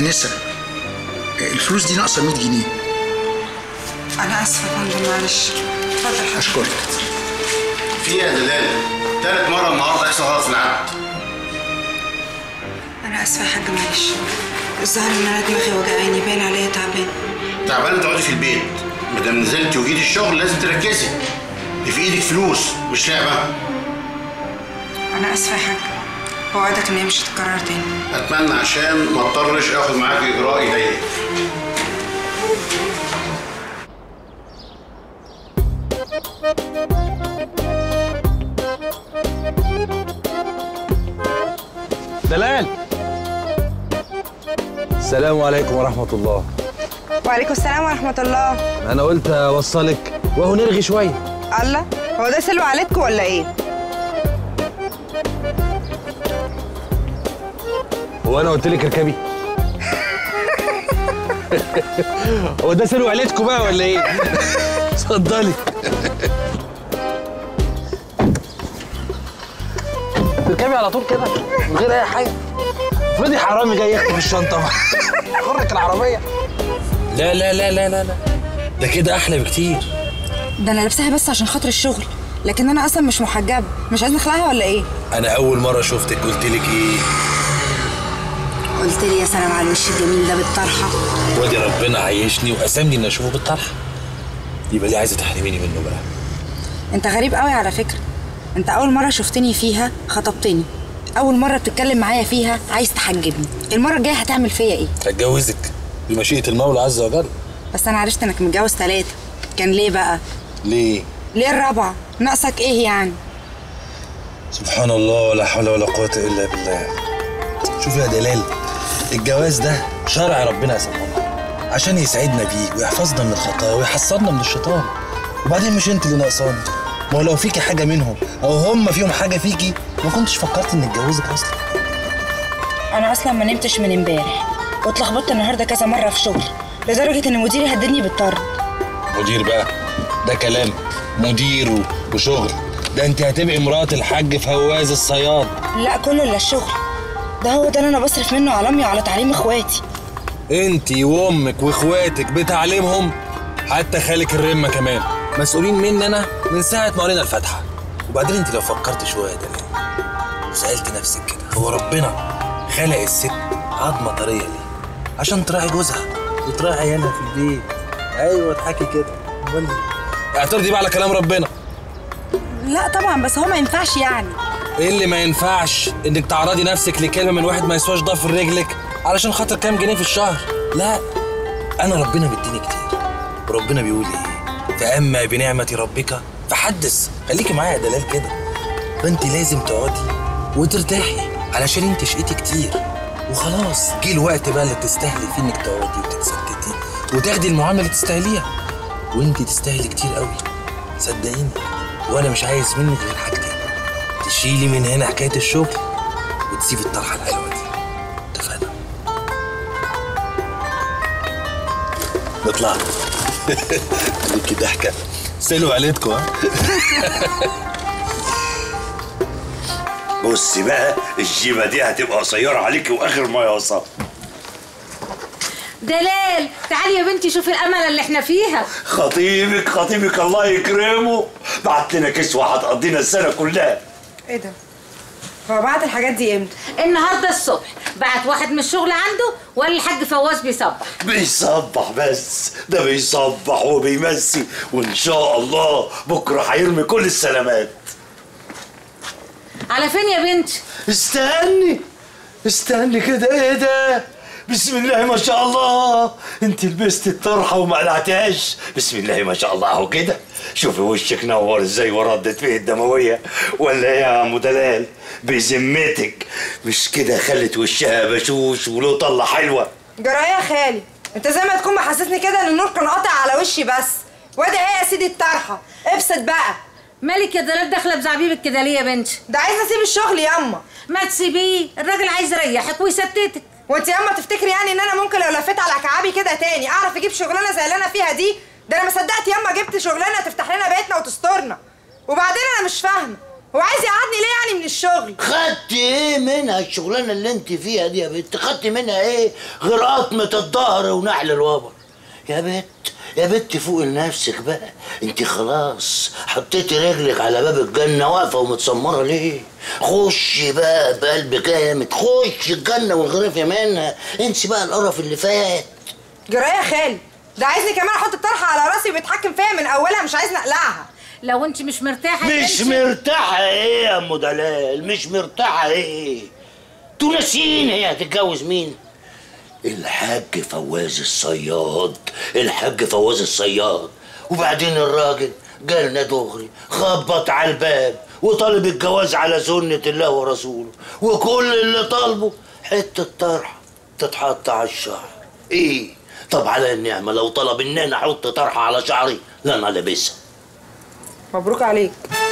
انسه الفلوس دي ناقصه 100 جنيه انا اسفه يا فندم معلش اتفضل حضرتك اشكرك في ايه يا دلال تالت مره النهارده يحصل غلط في العقد انا اسفه يا حاج معلش الظاهر ان انا دماغي وجعاني باين عليا تعبان تعبانه تقعدي في البيت ما دام نزلتي وجيتي الشغل لازم تركزي دي في ايدك فلوس مش لعبه انا اسفه يا حاج وعدك ان هي مش هتتكرر تاني اتمنى عشان ما اضطرش اخد معاك اجراء يضايقك دلال السلام عليكم ورحمة الله وعليكم السلام ورحمه الله أنا قلت أوصلك وهو نرغي شوية الله هو ده سلو عليكم ولا ايه هو أنا قلت لك اركبي هو ده سلو عيلتكم بقى ولا إيه؟ اتفضلي تركبي على طول كده من غير أي حاجة افرضي حرامي جاي يخطف الشنطة خرك العربية لا لا لا لا لا لا ده كده أحلى بكتير ده انا لابساها بس عشان خاطر الشغل لكن انا اصلا مش محجبه مش عايزه اخلعها ولا ايه أنا أول مرة شفتك قلت لك إيه؟ قلت لي يا سلام على الوش الجميل ده بالطرحه وادي ربنا عيشني وقسمني اني اشوفه بالطرح يبقى دي عايزه تحرميني منه بقى انت غريب قوي على فكره انت اول مره شفتني فيها خطبتني اول مره بتتكلم معايا فيها عايز تحجبني المره الجايه هتعمل فيا ايه هتجوزك بمشيئه المولى عز وجل بس انا عرفت انك متجوز ثلاثه كان ليه بقى ليه ليه الرابعه ناقصك ايه يعني سبحان الله ولا حول ولا قوه الا بالله شوف يا دلال الجواز ده شرع ربنا يا سبحانه عشان يسعدنا بيه ويحفظنا من الخطايا ويحصرنا من الشيطان وبعدين مش انت اللي ناقصاني ما هو لو فيكي حاجه منهم او هم فيهم حاجه فيكي ما كنتش فكرت اني اتجوزك اصلا انا اصلا ما نمتش من امبارح واتلخبطت النهارده كذا مره في شغل لدرجه ان مديري هددني بالطرد مدير بقى ده كلام مدير و- وشغل ده انت هتبقي مرات الحاج فواز الصياد لا كله الا الشغل ده هو ده اللي انا بصرف منه على امي وعلى تعليم اخواتي انت وامك واخواتك بتعليمهم حتى خالك الرمه كمان مسؤولين مني انا من ساعه ما قرينا الفاتحه وبعدين انت لو فكرت شويه ده وسالت نفسك كده هو ربنا خلق الست عظمه طريه ليه عشان تراعي جوزها وتراعي عيالها في البيت ايوه اضحكي كده امال إيه؟ اعترضي بقى على كلام ربنا لا طبعا بس هو ما ينفعش يعني ايه اللي ما ينفعش انك تعرضي نفسك لكلمه من واحد ما يسواش ضفر رجلك علشان خاطر كام جنيه في الشهر لا انا ربنا بيديني كتير وربنا بيقول ايه فاما بنعمه ربك فحدث خليكي معايا يا دلال كده فانت لازم تقعدي وترتاحي علشان انت شقيتي كتير وخلاص جه الوقت بقى اللي تستاهلي فيه انك تقعدي وتتسكتي وتاخدي المعامله اللي تستاهليها وانت تستاهلي كتير قوي صدقيني وانا مش عايز منك غير حاجتين تشيلي من هنا حكايه الشغل وتسيبي الطرحه الحلوه دي اتفقنا نطلع خليكي ضحكه سلوا عيلتكم ها بصي بقى الجيبه دي هتبقى قصيره عليكي واخر ما يوصل دلال تعالي يا بنتي شوفي الامل اللي احنا فيها خطيبك خطيبك الله يكرمه بعت لنا كسوه هتقضينا السنه كلها ايه ده هو بعت الحاجات دي امتى النهارده الصبح بعت واحد من الشغل عنده ولا الحاج فواز بيصبح بيصبح بس ده بيصبح وبيمسي وان شاء الله بكره هيرمي كل السلامات على فين يا بنتي استني استني كده ايه ده بسم الله ما شاء الله انت لبست الطرحه وما قلعتهاش بسم الله ما شاء الله اهو كده شوفي وشك نور ازاي وردت فيه الدمويه ولا ايه يا ام دلال بذمتك مش كده خلت وشها بشوش وله طله حلوه جرايه يا خالي انت زي ما تكون محسسني كده ان النور كان قاطع على وشي بس وادي ايه يا سيدي الطرحه ابسط بقى مالك يا دلال داخله بزعبيبك كده ليه يا بنتي ده عايزه اسيب الشغل ياما ما تسيبيه الراجل عايز يريحك ويستتك وانت ياما تفتكري يعني ان انا ممكن لو لفيت على كعابي كده تاني اعرف اجيب شغلانه زي اللي انا فيها دي ده انا ما صدقت ياما جبت شغلانه تفتح لنا بيتنا وتسترنا وبعدين انا مش فاهمه هو عايز يقعدني ليه يعني من الشغل خدت ايه منها الشغلانه اللي انت فيها دي يا بنت خدت منها ايه غير قطمه الظهر ونحل الوبر يا بنت يا بنت فوق لنفسك بقى انت خلاص حطيتي رجلك على باب الجنه واقفه ومتسمره ليه خشي بقى بقلب جامد خشي الجنه والغرفه منها انسي بقى القرف اللي فات جرايه يا خالي ده عايزني كمان احط الطرحه على راسي وبيتحكم فيا من اولها مش عايزني اقلعها لو انت مش مرتاحه مش امشي. مرتاحة ايه يا ام دلال مش مرتاحة ايه تونسين هي هتتجوز مين الحاج فواز الصياد الحاج فواز الصياد وبعدين الراجل جالنا دغري خبط على الباب وطالب الجواز على سنة الله ورسوله وكل اللي طالبه حتة طرحة تتحط على الشعر ايه طب على النعمة لو طلب ان انا احط طرحة على شعري لا انا لابسها مبروك عليك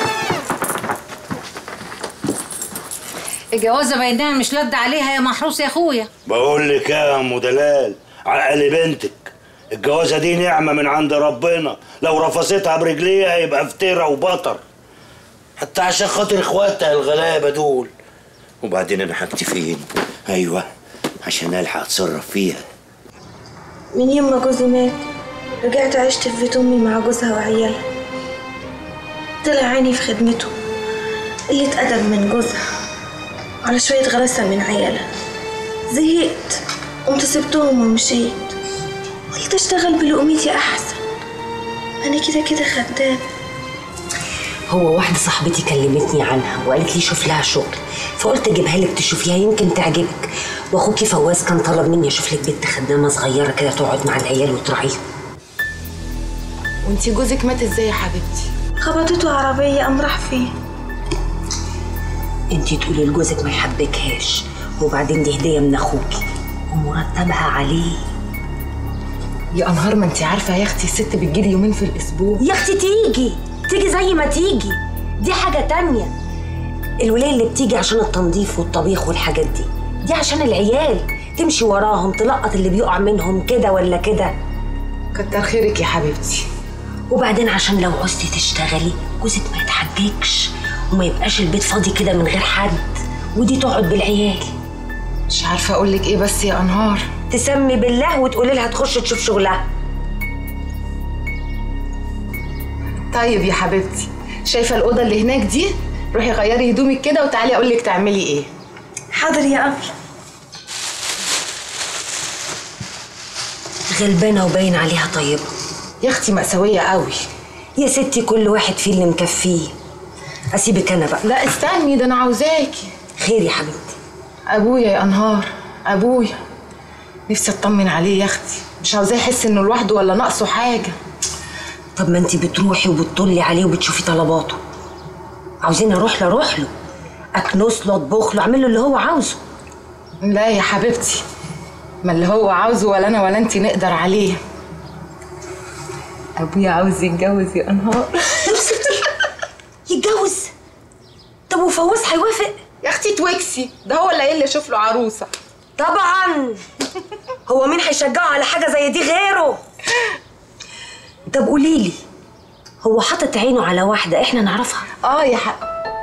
الجوازه بينها مش لد عليها يا محروس يا اخويا بقول لك يا ام دلال عقل بنتك الجوازه دي نعمه من عند ربنا لو رفضتها برجليها يبقى فتره وبطر حتى عشان خاطر اخواتها الغلابه دول وبعدين انا حاجتي فين ايوه عشان الحق اتصرف فيها من يوم ما جوزي مات رجعت عشت في بيت أمي مع جوزها وعيالها طلع عيني في خدمته قلة أدب من جوزها على شوية غلاسة من عيالها زهقت قمت سبتهم ومشيت قلت أشتغل بلقمتي أحسن أنا كده كده خدام هو واحدة صاحبتي كلمتني عنها وقالت لي شوف لها شغل فقلت اجيبها لك تشوفيها يمكن تعجبك واخوكي فواز كان طلب مني اشوف لك بنت خدامة صغيرة كده تقعد مع العيال وتراعيهم وانتي جوزك مات ازاي يا حبيبتي خبطته عربية قام راح فيه انتي تقولي لجوزك ما يحبكهاش وبعدين دي هدية من اخوكي ومرتبها عليه يا انهار ما انتي عارفه يا اختي الست بتجيلي يومين في الاسبوع يا اختي تيجي تيجي زي ما تيجي دي حاجة تانية الولاية اللي بتيجي عشان التنظيف والطبيخ والحاجات دي دي عشان العيال تمشي وراهم تلقط اللي بيقع منهم كده ولا كده كتر خيرك يا حبيبتي وبعدين عشان لو عوزتي تشتغلي جوزك ما يتحججش وما يبقاش البيت فاضي كده من غير حد ودي تقعد بالعيال مش عارفه اقول لك ايه بس يا انهار تسمي بالله وتقولي لها تخش تشوف شغلها طيب يا حبيبتي شايفه الاوضه اللي هناك دي روحي غيري هدومك كده وتعالي اقول لك تعملي ايه حاضر يا أبلة غلبانه وباين عليها طيبه يا اختي مأساويه قوي يا ستي كل واحد فيه اللي مكفيه اسيبك انا بقى لا استني ده انا عاوزاكي خير يا حبيبتي ابويا يا انهار ابويا نفسي اطمن عليه يا اختي مش عاوزاه يحس انه لوحده ولا ناقصه حاجه طب ما انت بتروحي وبتطلي عليه وبتشوفي طلباته عاوزين اروح له اروح له اكنس له اطبخ له اعمل له اللي هو عاوزه لا يا حبيبتي ما اللي هو عاوزه ولا انا ولا انت نقدر عليه ابويا عاوز يتجوز يا انهار يتجوز طب وفوز هيوافق يا اختي توكسي ده هو اللي قايل لي اشوف له عروسه طبعا هو مين هيشجعه على حاجه زي دي غيره طب قولي لي هو حاطط عينه على واحده احنا نعرفها اه يا حق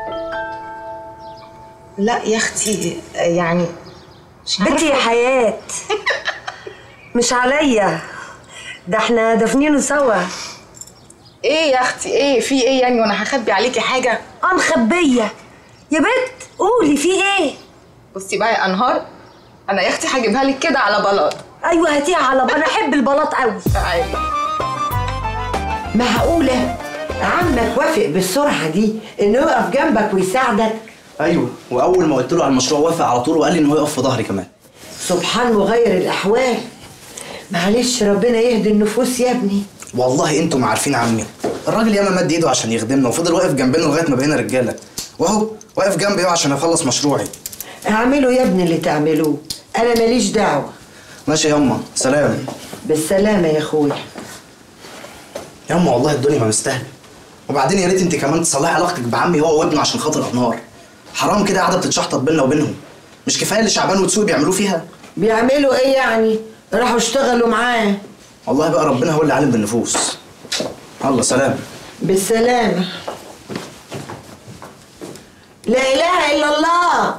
لا يا اختي يعني مش بنتي يا عارفه حياه مش عليا ده احنا دافنينه سوا ايه يا اختي ايه في ايه يعني وانا هخبي عليكي حاجه اه مخبيه يا بنت قولي في ايه بصي بقى يا انهار انا يا اختي هجيبها لك كده على بلاط ايوه هاتيها على انا احب البلاط قوي تعالي معقولة عمك وافق بالسرعة دي إنه يقف جنبك ويساعدك ايوه واول ما قلت له على المشروع وافق على طول وقال لي ان هو يقف في ظهري كمان سبحان مغير الأحوال معلش ربنا يهدي النفوس يا ابني والله انتوا ما عارفين عمي الراجل ياما مد ايده عشان يخدمنا وفضل واقف جنبنا لغايه ما بقينا رجاله واهو واقف جنبي اهو عشان اخلص مشروعي اعملوا يا ابني اللي تعملوه أنا ماليش دعوة ماشي ياما سلام بالسلامة يا أخويا ياما والله الدنيا ما مستاهله وبعدين يا ريت انت كمان تصلحي علاقتك بعمي هو وابنه عشان خاطر انهار حرام كده قاعده بتتشحطط بينا وبينهم مش كفايه اللي شعبان وتسوق بيعملوه فيها بيعملوا إيه يعني؟ راحوا اشتغلوا معاه والله بقى ربنا هو اللي عالم بالنفوس الله سلام بالسلامة لا اله الا الله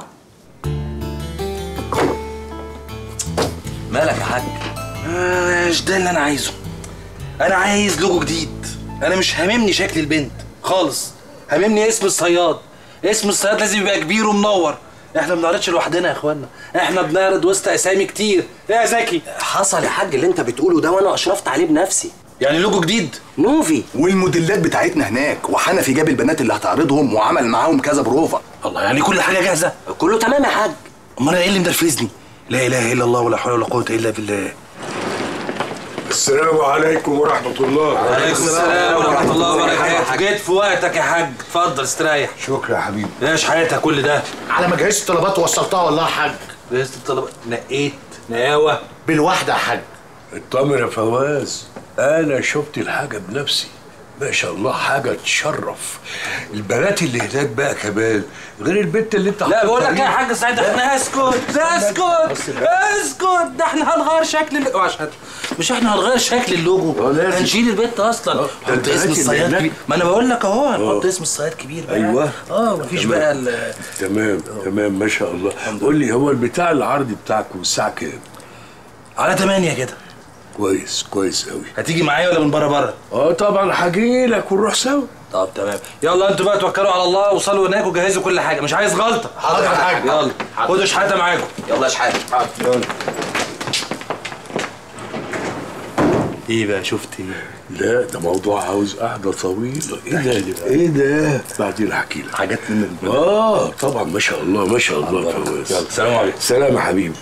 مالك يا حاج آه، مش ده اللي انا عايزه انا عايز لوجو جديد انا مش هاممني شكل البنت خالص هاممني اسم الصياد اسم الصياد لازم يبقى كبير ومنور احنا ما بنعرضش لوحدنا يا اخوانا احنا بنعرض وسط اسامي كتير ايه يا زكي حصل يا حاج اللي انت بتقوله ده وانا اشرفت عليه بنفسي يعني لوجو جديد موفي والموديلات بتاعتنا هناك وحنفي جاب البنات اللي هتعرضهم وعمل معاهم كذا بروفا الله يعني كل حاجه جاهزه كله تمام يا حاج امال انا ايه اللي مدرفزني لا اله الا الله ولا حول ولا قوه الا بالله السلام عليكم ورحمة الله وعليكم السلام ورحمه الله وبركاته جيت في وقتك يا حاج اتفضل استريح شكرا يا حبيبي ايش حياتك كل ده على ما جهزت الطلبات ووصلتها والله يا حاج جهزت الطلبات نقيت نقاوه بالواحدة يا حاج اطمن يا فواز انا شفت الحاجة بنفسي ما شاء الله حاجة تشرف البنات اللي هناك بقى كمان غير البنت اللي انت لا بقول لك حاططها يا دي. حاج سعيد احنا اسكت اسكت اسكت ده احنا هنغير شكل اللوجو عشان مش احنا هنغير شكل اللوجو لازم. هنشيل البيت اصلا ده حط البنات اسم اللي الصياد هناك. كبير ما انا بقول لك اهو هنحط اسم الصياد كبير بقى ايوه اه مفيش تمام. بقى ال- تمام تمام ما شاء الله قول لي هو البتاع العرض بتاعكم الساعة كام؟ على 8 كده كويس كويس قوي هتيجي معايا ولا من بره بره؟ اه طبعا هاجي لك ونروح سوا طب تمام يلا انتوا بقى توكلوا على الله وصلوا هناك وجهزوا كل حاجه مش عايز غلطه حاضر يا حاج يلا خدوا شحاته معاكم يلا يا شحاته يلا ايه بقى شفت ايه؟ لا ده موضوع عاوز قعدة طويلة ايه ده ايه ده بعدين احكي لك حاجات من البلد اه طبعا ما شاء الله ما شاء الله يا فواز يلا سلام عليكم سلام يا حبيبي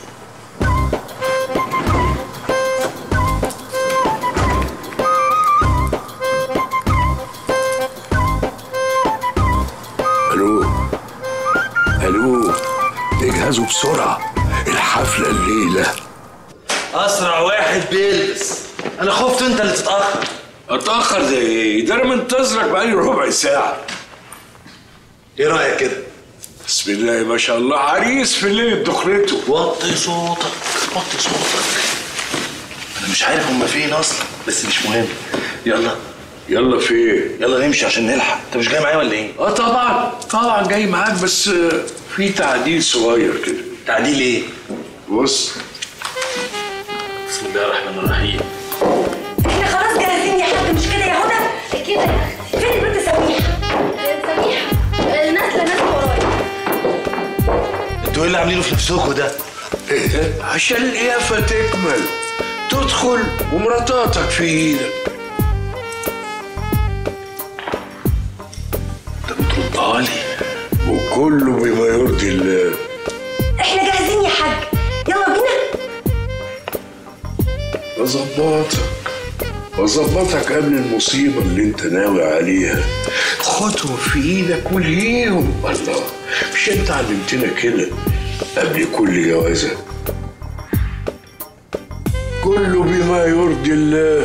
الو الو اجهزوا بسرعة الحفلة الليلة اسرع واحد بيلبس انا خفت انت اللي تتاخر اتأخر ده ايه؟ ده انا منتظرك بقالي ربع ساعة ايه رايك كده؟ بسم الله ما شاء الله عريس في ليلة دخلته وطي صوتك وطي صوتك انا مش عارف هما فين اصلا بس مش مهم يلا يلا فين؟ يلا نمشي عشان نلحق انت مش جاي معايا ولا ايه؟ اه طبعا طبعا جاي معاك بس آه، في تعديل صغير كده تعديل ايه؟ بص بسم الله الرحمن الرحيم احنا خلاص جاهزين يا حاج مش كده يا هدى كده يا اختي فين البنت سميحه سميحة نازلة نازلة ورايا انتوا ايه اللي عاملينه في نفسكوا ده؟ إيه؟ عشان القيافة تكمل تدخل ومراتاتك في ايدك انت بتردها لي وكله بما يرضي الله احنا جاهزين يا حاج يلا بينا اظبطك اظبطك قبل المصيبة اللي انت ناوي عليها خدهم في ايدك والهيهم الله مش انت علمتنا كده قبل كل جوازة كله بما يرضي الله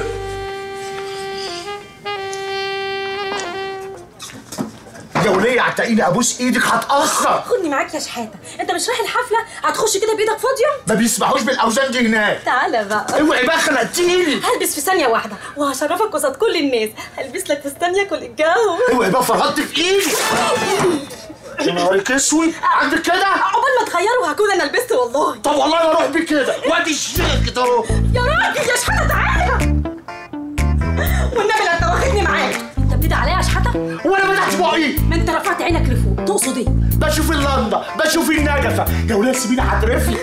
يا وليه عتقيلي ابوس ايدك هتاخر خدني معاك يا شحاته انت مش رايح الحفله هتخش كده بايدك فاضيه ما بيسمعوش بالاوزان دي هناك تعالى بقى اوعي بقى خنقتيني هلبس في ثانيه واحده وهشرفك قصاد كل الناس هلبس لك فستان ياكل الجو اوعي بقى فرهطت في ايدي يا نهارك اسود عندك كده عقبال ما تغيره هكون انا لبست والله طب والله انا اروح بيك كده وادي الشيخ كده اهو يا راجل يا شحاته تعالى والنبي لا انت واخدني معاك انت بتدعي عليا يا شحاته وانا فتحت بقي ما انت رفعت عينك لفوق تقصد ايه بشوف اللندا بشوف النجفه يا ولاد سيبيني هترفلي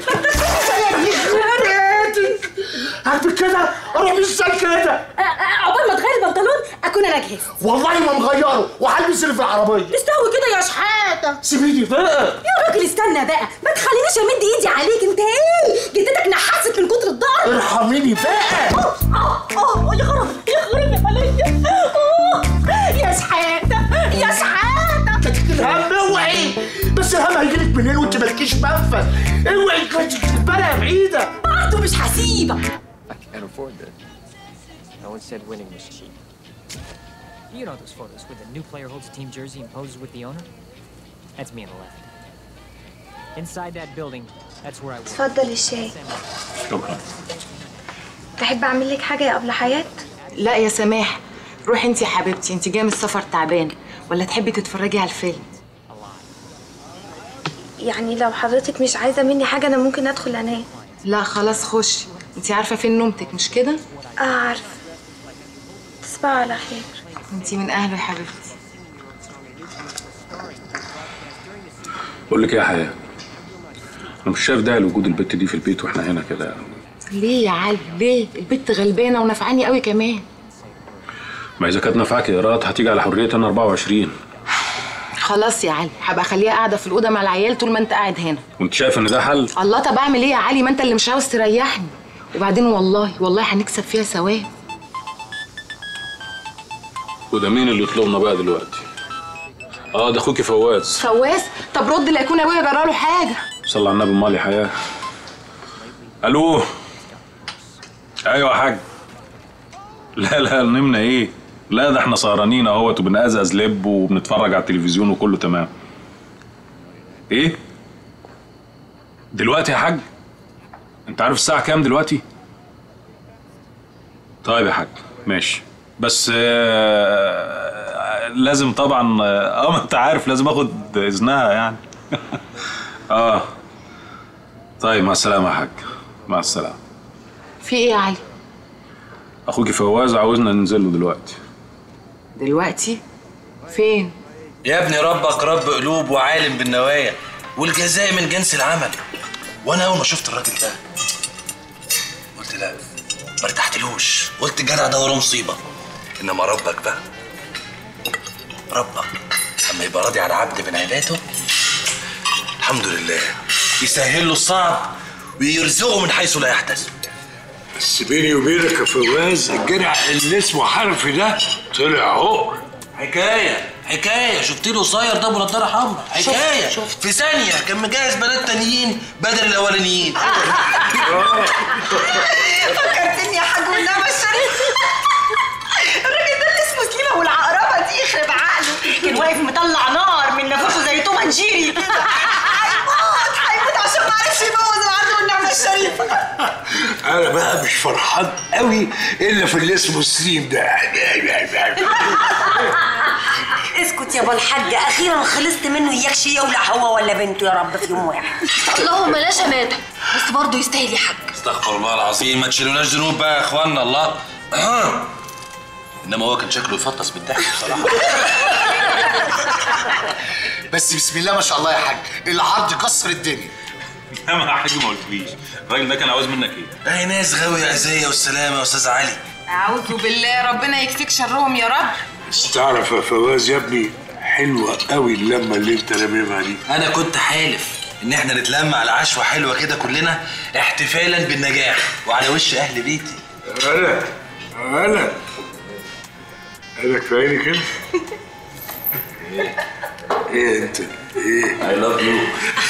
عارف كده اروح ازاي كده آه، آه، عقبال ما تغير البنطلون اكون انا جاهز والله ما مغيره وهلبس اللي في العربيه استوي كده يا شحاته سيبيني بقى يا راجل استنى بقى ما تخلينيش امد ايدي عليك انت ايه جدتك نحست من كتر الضرب ارحميني بقى اه اه اه يا خرابي يا خرابي عليا آه، يا شحاته يا شحاته الهم اوعي بس الهم هيجيلك منين وانت مالكيش منفذ اوعي تبقى بعيده برضه مش هسيبك I can't afford that. No one said winning was cheap. You know those photos where the new player holds a team jersey and poses with the owner? That's me on the left. Inside that building, that's where I work. اتفضل الشاي شكرا تحب اعمل لك حاجة يا قبل حياة لا يا سماح روحي انت يا حبيبتي انت جايه من السفر تعبانه ولا تحبي تتفرجي على الفيلم يعني لو حضرتك مش عايزه مني حاجه انا ممكن ادخل انام لا خلاص خشي انت عارفه فين نومتك مش كده اه عارفه تصبحوا على خير انت من اهله يا حبيبتي بقول لك ايه يا حياه انا مش شايف داعي لوجود البت دي في البيت واحنا هنا كده ليه يا علي ليه البت غلبانه ونفعاني قوي كمان ما اذا كانت نافعاك يا رات هتيجي على حريه انا 24 خلاص يا علي هبقى اخليها قاعده في الاوضه مع العيال طول ما انت قاعد هنا وانت شايف ان ده حل الله طب اعمل ايه يا علي ما انت اللي مش عاوز تريحني وبعدين والله والله هنكسب فيها ثواب وده مين اللي يطلبنا بقى دلوقتي اه ده اخوكي فواز فواز طب رد لا يكون ابويا جراله حاجه صلى على النبي مالي حياه الو ايوه يا حاج لا لا نمنا ايه لا ده احنا سهرانين اهوت وبنقزقز لب وبنتفرج على التلفزيون وكله تمام ايه دلوقتي يا حاج انت عارف الساعه كام دلوقتي طيب يا حاج ماشي بس آه لازم طبعا اه ما انت عارف لازم اخد اذنها يعني اه طيب مع السلامه يا حاج مع السلامه في ايه يا علي اخوكي فواز عاوزنا ننزل له دلوقتي دلوقتي فين يا ابني ربك رب قلوب وعالم بالنوايا والجزاء من جنس العمل وانا اول ما شفت الراجل ده قلت لا ما ارتحتلوش قلت الجدع ده وراه مصيبه انما ربك بقى ربك اما يبقى راضي على عبد من عباده الحمد لله يسهل له الصعب ويرزقه من حيث لا يحتسب بس بيني وبينك يا فواز الجدع اللي اسمه حرفي ده طلع عقر حكايه حكايه شفت له قصير ده ابو نضاره حمراء حكايه شفت- في ثانيه كان مجهز بنات تانيين بدل الاولانيين فكرتني يا حاج والنعمة الشريف الراجل ده اللي اسمه سليمة والعقربة دي يخرب عقله كان واقف مطلع نار من نافوخه زي توم انجيري كده هيموت هيموت عشان ما عرفش يبوظ العدو والنعمة الشريفة انا بقى مش فرحان قوي الا في اللي اسمه سليم ده اسكت يا ابو الحاج اخيرا خلصت منه اياك يولع هو ولا بنته يا رب في يوم واحد اللهم لا شماتة بس برضه يستاهل يا حاج استغفر الله العظيم ما تشيلوناش ذنوب بقى يا اخوانا الله انما هو كان شكله يفطس بالضحك بصراحه بس بسم الله ما شاء الله يا حاج العرض كسر الدنيا لا ما يا حاج ما قلتليش الراجل ده كان عاوز منك ايه اي ناس غاوية عزية والسلامة يا استاذ علي اعوذ بالله ربنا يكفيك شرهم يا رب تعرف يا فواز يا ابني حلوه قوي اللمه اللي انت لاممها دي انا كنت حالف ان احنا نتلم على عشوة حلوة كده كلنا احتفالا بالنجاح وعلى وش اهل بيتي انا انا انا كفايه كده ايه انت ايه اي لاف يو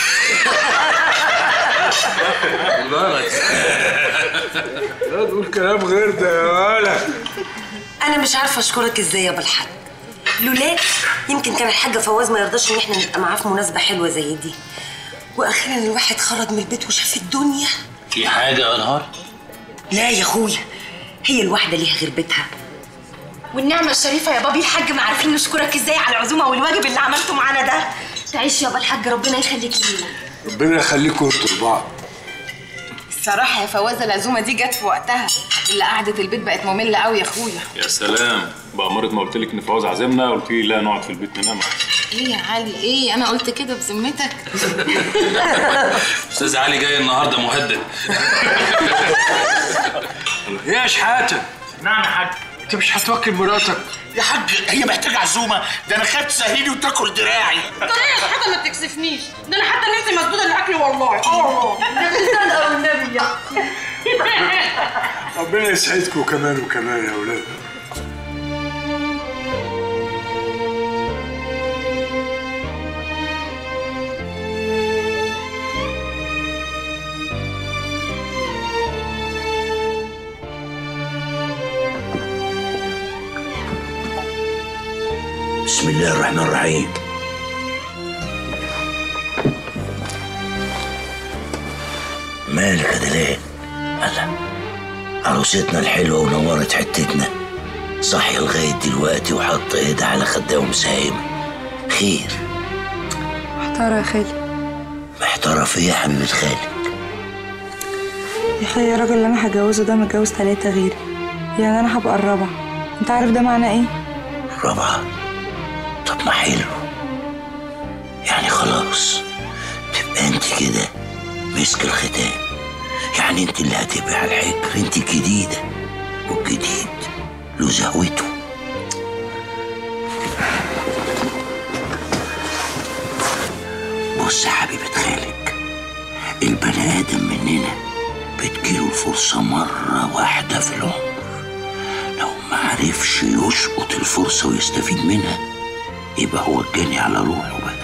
لا تقول كلام غير ده يا ولد انا مش عارفه اشكرك ازاي يا ابو الحاج لولاك يمكن كان الحاج فواز ما يرضاش ان احنا نبقى معاه في مناسبه حلوه زي دي واخيرا الواحد خرج من البيت وشاف الدنيا في حاجة يا انهار لا يا اخويا هي الواحده ليها غير بيتها والنعمة الشريفة يا بابي الحاج ما عارفين نشكرك ازاي على العزومة والواجب اللي عملته معانا ده تعيش يابا الحاج ربنا يخليك لينا ربنا يخليكم انتوا لبعض الصراحه يا فواز العزومه دي جت في وقتها اللي قعده البيت بقت ممله قوي يا اخويا يا سلام بأمارة ما قلت لك ان فواز عازمنا قلت لي لا نقعد في البيت ننام ايه يا علي ايه انا قلت كده بذمتك استاذ علي جاي النهارده مهدد يا شحاته نعم يا حاج انت مش هتوكل مراتك يا حاج هي محتاجه عزومه ده انا خايف تسهلي وتاكل دراعي طريقة حاجة ما تكسفنيش ده انا حتى نفسي مسدودة للاكل والله اه والله ده صدقة والنبي ربنا يسعدكم كمان وكمان يا اولاد بسم الله الرحمن الرحيم مالك يا دلال الله عروستنا الحلوة ونورت حتتنا صاحية لغاية دلوقتي وحاطة ايدها على خدها ومسايمة خير محتارة يا خالي ترى في إيه يا حبيبة خالك يا اخي الراجل اللي انا هجوزه ده متجوز تلاتة غيري يعني انا هبقى الرابعة انت عارف ده معناه ايه؟ رابعة طب ما حلو يعني خلاص تبقى انت كده مسك الختام يعني انت اللي هتبقى على الحجر انت الجديدة والجديد له زهوته بص يا حبيبة خالك البني آدم مننا بتجيله الفرصة مرة واحدة في العمر لو ما عرفش يشقط الفرصة ويستفيد منها يبقى هو الجاني على روحه بقى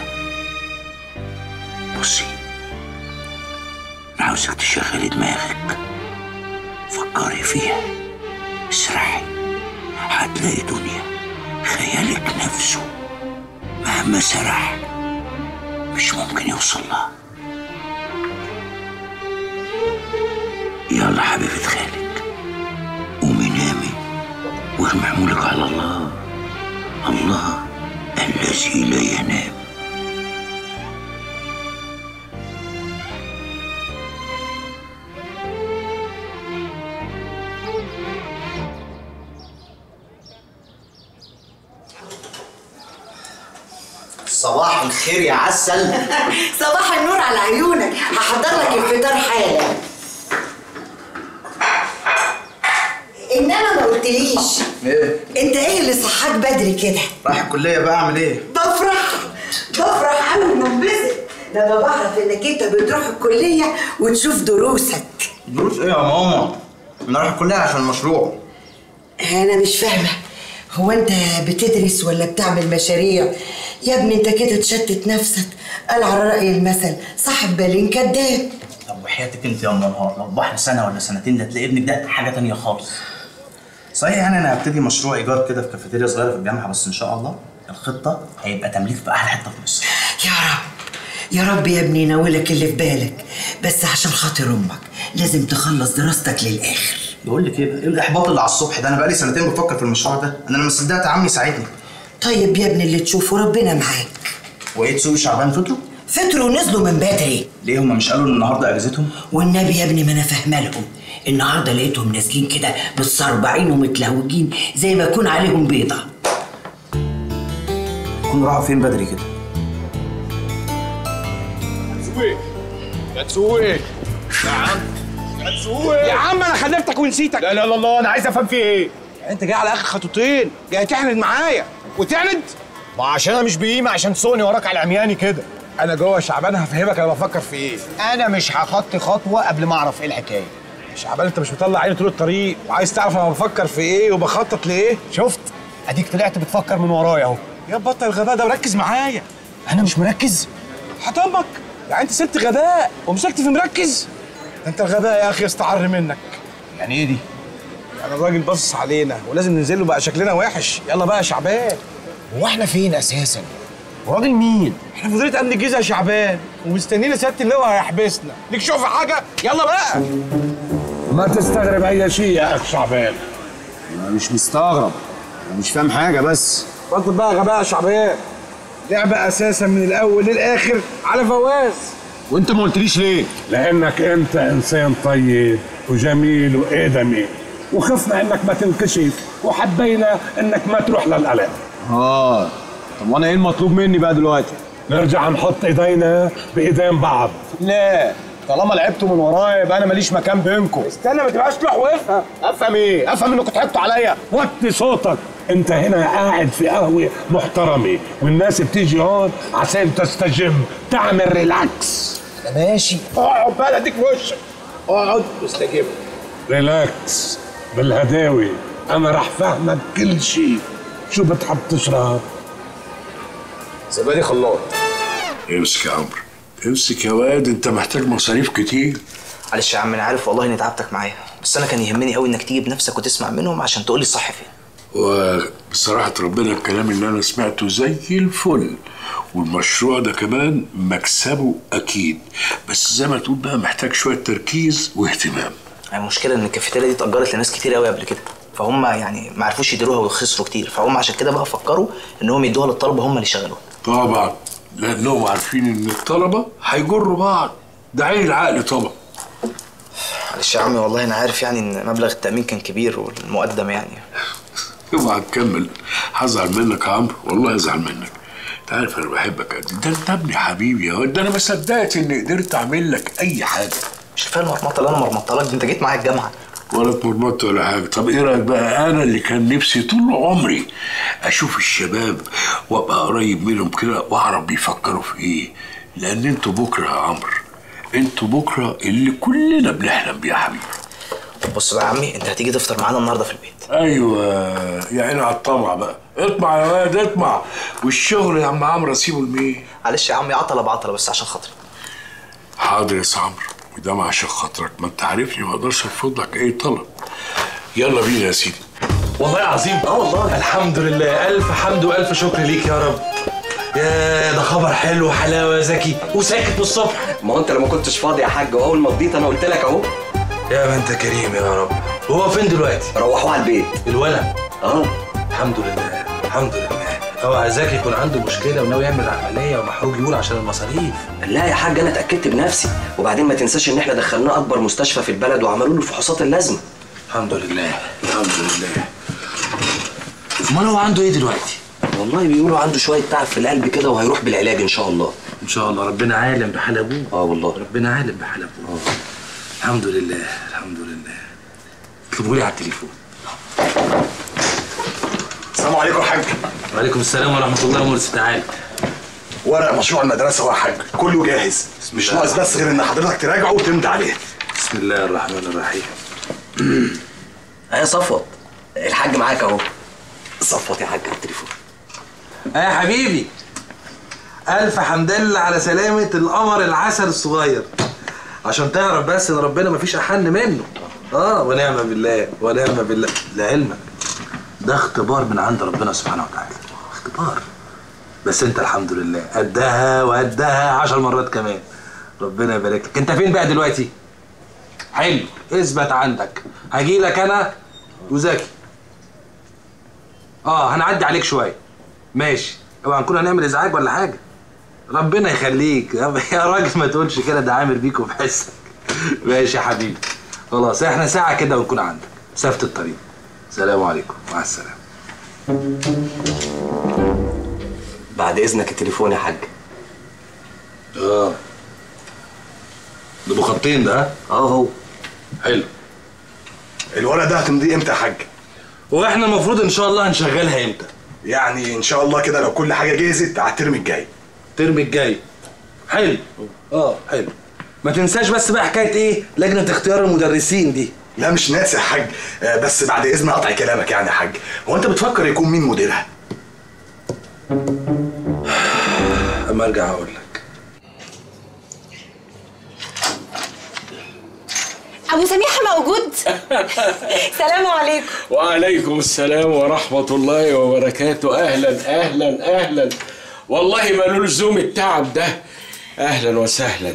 بصي أنا عاوزك تشغلي دماغك فكري فيها اسرحي هتلاقي دنيا خيالك نفسه مهما سرح مش ممكن يوصل لها يلا حبيبة خالك قومي نامي وارمي حمولك على الله الله الذي لا ينام صباح الخير يا عسل صباح النور على عيونك هحضر لك الفطار حالا انما ما قلتليش ايه انت ايه اللي صحاك بدري كده رايح الكليه بقى اعمل ايه بفرح بفرح قوي وبنبسط لما بعرف انك انت بتروح الكليه وتشوف دروسك دروس ايه يا ماما انا رايح الكليه عشان المشروع انا مش فاهمه هو انت بتدرس ولا بتعمل مشاريع يا ابني انت كده تشتت نفسك قال على راي المثل صاحب بالين كداب طب وحياتك انت يا ام نهار لو بحر سنه ولا سنتين ده تلاقي ابنك ده حاجه تانية خالص صحيح يعني انا هبتدي مشروع ايجار كده في كافيتيريا صغيره في الجامعه بس ان شاء الله الخطه هيبقى تمليك في احلى حته في مصر يا رب يا رب يا ابني ينولك اللي في بالك بس عشان خاطر امك لازم تخلص دراستك للاخر بقول لك ايه ايه الاحباط اللي على الصبح ده انا بقالي سنتين بفكر في المشروع ده انا لما صدقت عمي ساعدني طيب يا ابني اللي تشوفه ربنا معاك وايه تسوي شعبان فطروا فطروا ونزلوا من بدري ليه هم مش قالوا ان النهارده اجازتهم والنبي يا ابني ما انا فاهمه لهم النهارده لقيتهم نازلين كده متصربعين ومتلهوجين زي ما يكون عليهم بيضه يكونوا راحوا فين بدري كده تسويق يا تسويق يا عم يا تسويق يا عم انا خلفتك ونسيتك لا لا لا لا انا عايز افهم في ايه انت جاي على اخر خطوتين جاي تعند معايا وتعند ما عشان انا مش بقيمه عشان تسوقني وراك على عمياني كده انا جوه شعبان هفهمك انا بفكر في ايه انا مش هخطي خطوه قبل ما اعرف ايه الحكايه شعبان انت مش مطلع عيني طول الطريق وعايز تعرف انا بفكر في ايه وبخطط لايه شفت اديك طلعت بتفكر من ورايا اهو يا بطل الغباء ده وركز معايا انا مش مركز هطمك يعني انت سبت غباء ومسكت في مركز ده انت الغباء يا اخي يستعر منك يعني ايه دي يعني الراجل باصص علينا ولازم ننزل له بقى شكلنا وحش يلا بقى يا شعبان هو احنا فين اساسا وراجل مين احنا في وزاره امن الجيزه يا شعبان ومستنينا سياده اللواء هيحبسنا ليك شوف حاجه يلا بقى ما تستغرب اي شيء يا اخ شعبان انا مش مستغرب انا مش فاهم حاجه بس بطل بقى غباء يا شعبان لعبه اساسا من الاول للاخر على فواز وانت ما قلتليش ليه لانك انت انسان طيب وجميل وادمي وخفنا انك ما تنكشف وحبينا انك ما تروح للقلق اه طب وانا ايه المطلوب مني بقى دلوقتي نرجع نحط ايدينا بايدين بعض لا طالما لعبتوا من ورايا يبقى انا ماليش مكان بينكم استنى ما تبقاش تروح وافهم افهم ايه افهم انكم ضحكتوا عليا وطي صوتك انت هنا قاعد في قهوه محترمه والناس بتيجي هون عشان تستجم تعمل ريلاكس انا ماشي اقعد بقى اديك في وشك اقعد واستجيب ريلاكس بالهداوي انا راح فهمك كل شيء شو بتحب تشرب زبادي خلاط امسك يا عمرو امسك يا واد انت محتاج مصاريف كتير معلش يا عم انا عارف والله اني تعبتك معايا بس انا كان يهمني قوي انك تيجي بنفسك وتسمع منهم عشان تقول لي الصح فين وبصراحة ربنا الكلام اللي أنا سمعته زي الفل والمشروع ده كمان مكسبه أكيد بس زي ما تقول بقى محتاج شوية تركيز واهتمام المشكله ان الكافيتيريا دي اتاجرت لناس كتير قوي قبل كده فهم يعني ما عرفوش يديروها وخسروا كتير فهم عشان كده بقى فكروا انهم يدوها للطلبه هم اللي يشغلوها طبعا لانهم عارفين ان الطلبه هيجروا بعض ده عين العقل طبعا معلش يا عمي والله انا عارف يعني ان مبلغ التامين كان كبير والمقدم يعني اوعى تكمل هزعل منك يا عمرو والله هزعل منك انت عارف انا بحبك قد إيه. ده انت ابني حبيبي يا واد. ده انا ما صدقت اني قدرت اعمل لك اي حاجه مش كفايه المرمطه اللي انا مرمطه لك دي انت جيت معايا الجامعه ولا اتمرمطت ولا حاجه طب ايه رايك بقى انا اللي كان نفسي طول عمري اشوف الشباب وابقى قريب منهم كده واعرف بيفكروا في ايه لان انتوا بكره يا عمرو انتوا بكره اللي كلنا بنحلم بيه يا حبيبي بص بقى يا عمي انت هتيجي تفطر معانا النهارده في البيت ايوه يا عيني على الطمع بقى اطمع يا واد اطمع والشغل يا عم عمرو اسيبه لمين معلش يا عمي عطله بعطله بس عشان خاطري حاضر يا سي عمرو وده عشان خاطرك ما انت عارفني ما اقدرش ارفض لك اي طلب يلا بينا يا سيدي والله العظيم اه والله الحمد لله الف حمد والف شكر ليك يا رب يا ده خبر حلو وحلاوه يا زكي وساكت من الصبح ما هو انت لما كنتش فاضي يا حاج واول ما فضيت انا قلت لك اهو يا ما انت كريم يا رب هو فين دلوقتي روحوه على البيت الولد اه الحمد لله الحمد لله هو زكي يكون عنده مشكله وناوي يعمل عمليه ومحروق يقول عشان المصاريف لا يا حاج انا اتاكدت بنفسي وبعدين ما تنساش ان احنا دخلناه اكبر مستشفى في البلد وعملوا له الفحوصات اللازمه الحمد لله الحمد لله امال هو عنده ايه دلوقتي والله بيقولوا عنده شويه تعب في القلب كده وهيروح بالعلاج ان شاء الله ان شاء الله ربنا عالم بحال ابوه اه والله ربنا عالم بحال ابوه الحمد لله الحمد لله اطلبوا لي على التليفون السلام عليكم يا حاج وعليكم السلام ورحمه الله وبركاته تعالى ورق مشروع المدرسه هو يا حاج كله جاهز مش ناقص بس غير ان حضرتك تراجعه وتمضي عليه بسم الله الرحمن الرحيم يا صفوت الحاج معاك اهو صفوت يا حاج على التليفون اه يا حبيبي الف حمد لله على سلامه القمر العسل الصغير عشان تعرف بس ان ربنا مفيش احن منه اه ونعم بالله ونعم بالله لعلمك ده اختبار من عند ربنا سبحانه وتعالى اختبار بس انت الحمد لله قدها وقدها عشر مرات كمان ربنا يبارك لك انت فين بقى دلوقتي حلو اثبت عندك هجي لك انا وزكي اه هنعدي عليك شويه ماشي اوعى نكون هنعمل ازعاج ولا حاجه ربنا يخليك يا يا راجل ما تقولش كده ده عامر بيك وبحسك ماشي يا حبيبي خلاص احنا ساعه كده ونكون عندك مسافه الطريق سلام عليكم مع السلامه بعد اذنك التليفون يا حاج اه ده ابو خطين ده ها؟ اه هو حلو الورق ده هتمضيه امتى يا حاج واحنا المفروض ان شاء الله هنشغلها امتى يعني ان شاء الله كده لو كل حاجه جهزت على الترم الجاي الترم الجاي حلو اه حلو ما تنساش بس بقى حكايه ايه لجنه اختيار المدرسين دي لا مش ناسي يا حاج آه، بس بعد اذن قطع كلامك يعني يا حاج هو انت بتفكر يكون مين مديرها اما ارجع اقول لك ابو سميحه موجود سلام عليكم وعليكم السلام ورحمة الله وبركاته أهلا أهلا أهلا والله ما له لزوم التعب ده أهلا وسهلا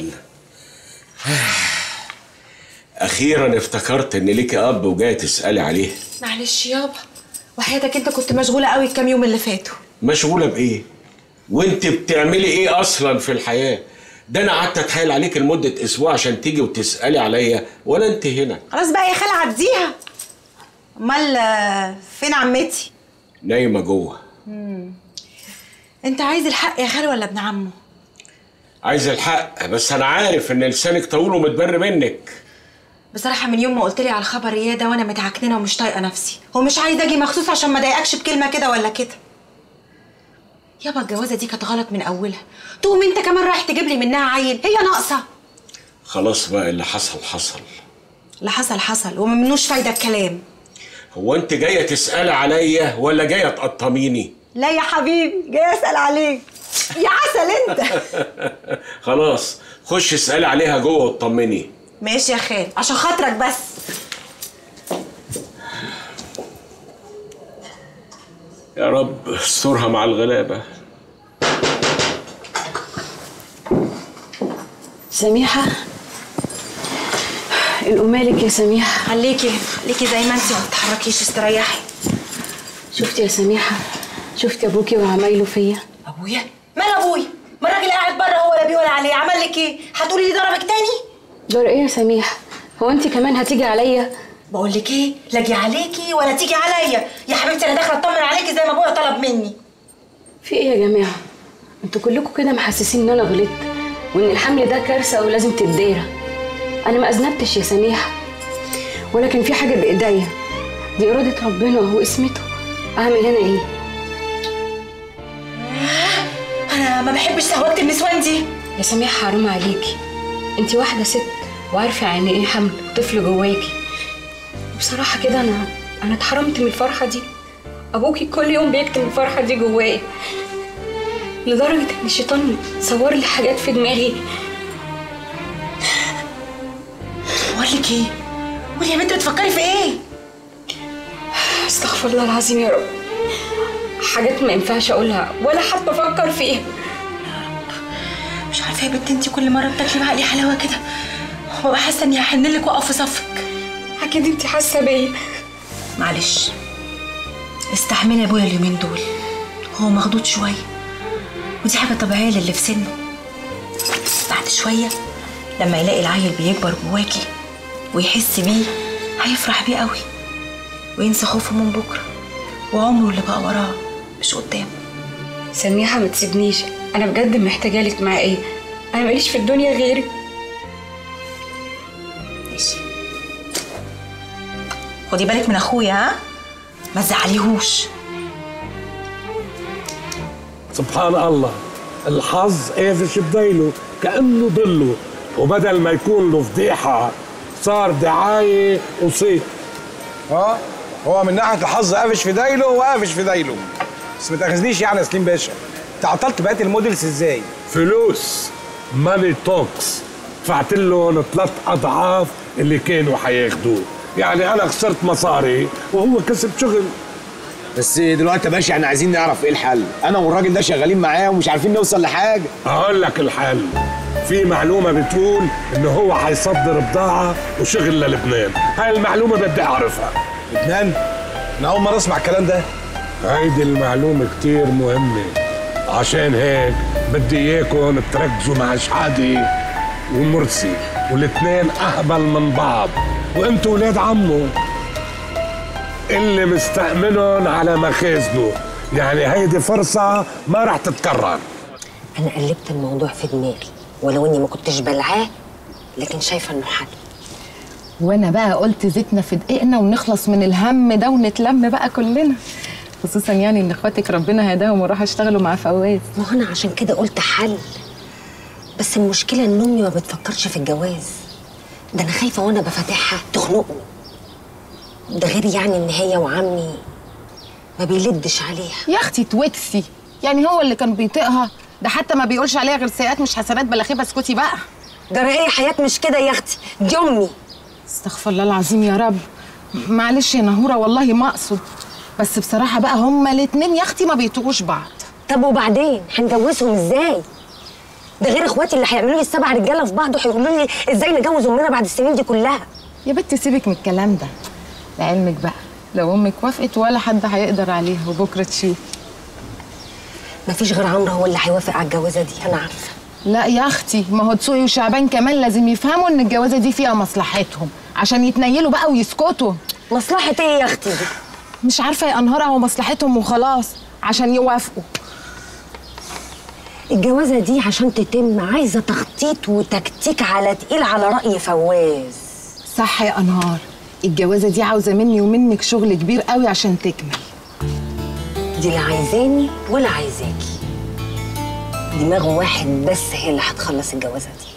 أخيرا افتكرت إن ليكي أب وجاي تسألي عليه معلش يابا وحياتك انت كنت مشغوله قوي الكام يوم اللي فاتوا مشغولة بإيه؟ وأنت بتعملي إيه أصلا في الحياة؟ ده أنا قعدت أتحايل عليك لمدة أسبوع عشان تيجي وتسألي عليا ولا أنت هنا خلاص بقى يا خالة عديها امال آه، فين عمتي نايمة جوه مم. انت عايز الحق يا خالة ولا ابن عمه عايز الحق بس أنا عارف إن لسانك طويل ومتبر منك بصراحة من يوم ما قلت لي على الخبر اياه ده وانا متعكننة ومش طايقة نفسي ومش عايزة اجي مخصوص عشان ما اضايقكش بكلمة كده ولا كده يابا الجوازة دي كانت غلط من اولها تقوم انت كمان رايح تجيب لي منها عيل هي ناقصة خلاص بقى اللي حصل حصل اللي حصل حصل وممنوش فايدة الكلام هو أنت جاية تسألي عليا ولا جاية تقطميني؟ لا يا حبيبي جاي اسال عليك يا عسل انت خلاص خش اسألي عليها جوه وطمني ماشي يا خال عشان خاطرك بس يا رب استرها مع الغلابة سميحة الأمالك يا سميحة خليكي خليكي زي ما انت ما تتحركيش استريحي شفتي يا سميحة شفتي أبوكي وعمايله فيا ابويا مال ابويا ما الراجل قاعد بره هو لا بيقول عليه عمل لك ايه هتقولي لي ضربك تاني دور ايه يا سميحه هو انت كمان هتيجي عليا بقول لك ايه لا اجي عليكي ولا تيجي عليا يا حبيبتي انا داخله اطمن عليكي زي ما ابويا طلب مني في ايه يا جماعه انتوا كلكم كده محسسين ان انا غلطت وان الحمل ده كارثه ولازم تتدارى انا ما اذنبتش يا سميحه ولكن في حاجه بايديا دي اراده ربنا واسمته اعمل انا ايه انا ما بحبش سهوات النسوان دي يا سميحه حرام عليكي انت واحده ست وعارفه يعني ايه حمل طفل جواكي بصراحه كده انا انا اتحرمت من الفرحه دي ابوكي كل يوم بيكتم الفرحه دي جوايا لدرجه ان الشيطان صور لي حاجات في دماغي بقول لك ايه قولي يا بنت بتفكري في ايه استغفر الله العظيم يا رب حاجات ما ينفعش اقولها ولا حتى افكر فيها مش عارفه يا بنت انت كل مره بتاكلي بعقلي حلاوه كده وببقى حاسه اني هحن لك واقف في صفك اكيد انت حاسه بيا معلش استحملي يا ابويا اليومين دول هو مخضوض شويه ودي حاجه طبيعيه للي في سنه بعد شويه لما يلاقي العيل بيكبر جواكي ويحس بيه هيفرح بيه قوي وينسى خوفه من بكره وعمره اللي بقى وراه مش قدامه سميحه ما تسيبنيش انا بجد محتاجه لك معايا ايه انا ماليش في الدنيا غيرك ماشي خدي بالك من اخويا ها ما تزعليهوش سبحان الله الحظ قافش بديله كأنه ضله وبدل ما يكون له فضيحة صار دعاية وصيت اه هو من ناحيه الحظ قافش في دايله وقافش في دايله بس ما تاخذنيش يعني يا سليم باشا انت عطلت بقيه الموديلز ازاي؟ فلوس ماني توكس دفعت لهم ثلاث أضعاف اللي كانوا حياخدوه يعني أنا خسرت مصاري وهو كسب شغل بس دلوقتي يا باشا احنا عايزين نعرف ايه الحل انا والراجل ده شغالين معاه ومش عارفين نوصل لحاجه أقول لك الحل في معلومة بتقول إنه هو حيصدر بضاعة وشغل للبنان هاي المعلومة بدي أعرفها لبنان؟ أنا أول مرة أسمع الكلام ده هيدي المعلومة كتير مهمة عشان هيك بدي إياكم تركزوا مع شحادي ومرسي والاتنين أهبل من بعض وانتوا ولاد عمه اللي مستأمنهم على مخازنه يعني هيدي فرصة ما رح تتكرر انا قلبت الموضوع في دماغي ولو اني ما كنتش بلعاه لكن شايفه انه حل وانا بقى قلت زيتنا في دقيقنا ونخلص من الهم ده ونتلم بقى كلنا خصوصا يعني ان اخواتك ربنا هداهم وراحوا يشتغلوا مع فواز ما هو انا عشان كده قلت حل بس المشكله ان امي ما بتفكرش في الجواز ده انا خايفه وانا بفتحها تخنقني ده غير يعني ان هي وعمي ما بيلدش عليها يا اختي توكسي يعني هو اللي كان بيطيقها ده حتى ما بيقولش عليها غير سيئات مش حسنات بلاخيبه اسكتي بقى ده ايه حياه مش كده يا اختي دي امي استغفر الله العظيم يا رب معلش يا نهوره والله ما اقصد بس بصراحه بقى هما الاتنين يا اختي ما بيطيقوش بعض طب وبعدين هنجوزهم ازاي ده غير اخواتي اللي هيعملوا لي السبع رجاله في بعض وهيقولوا لي ازاي نجوز امنا بعد السنين دي كلها يا بنتي سيبك من الكلام ده لعلمك بقى لو امك وافقت ولا حد هيقدر عليها وبكره تشوف مفيش غير عمرو هو اللي هيوافق على الجوازه دي انا عارفه لا يا اختي ما هو دسوقي وشعبان كمان لازم يفهموا ان الجوازه دي فيها مصلحتهم عشان يتنيلوا بقى ويسكتوا مصلحه ايه يا اختي دي مش عارفه يا انهار هو مصلحتهم وخلاص عشان يوافقوا الجوازه دي عشان تتم عايزه تخطيط وتكتيك على تقيل على راي فواز صح يا انهار الجوازه دي عاوزه مني ومنك شغل كبير قوي عشان تكمل دي لا عايزاني ولا عايزاكي دماغ واحد بس هي اللي هتخلص الجوازه دي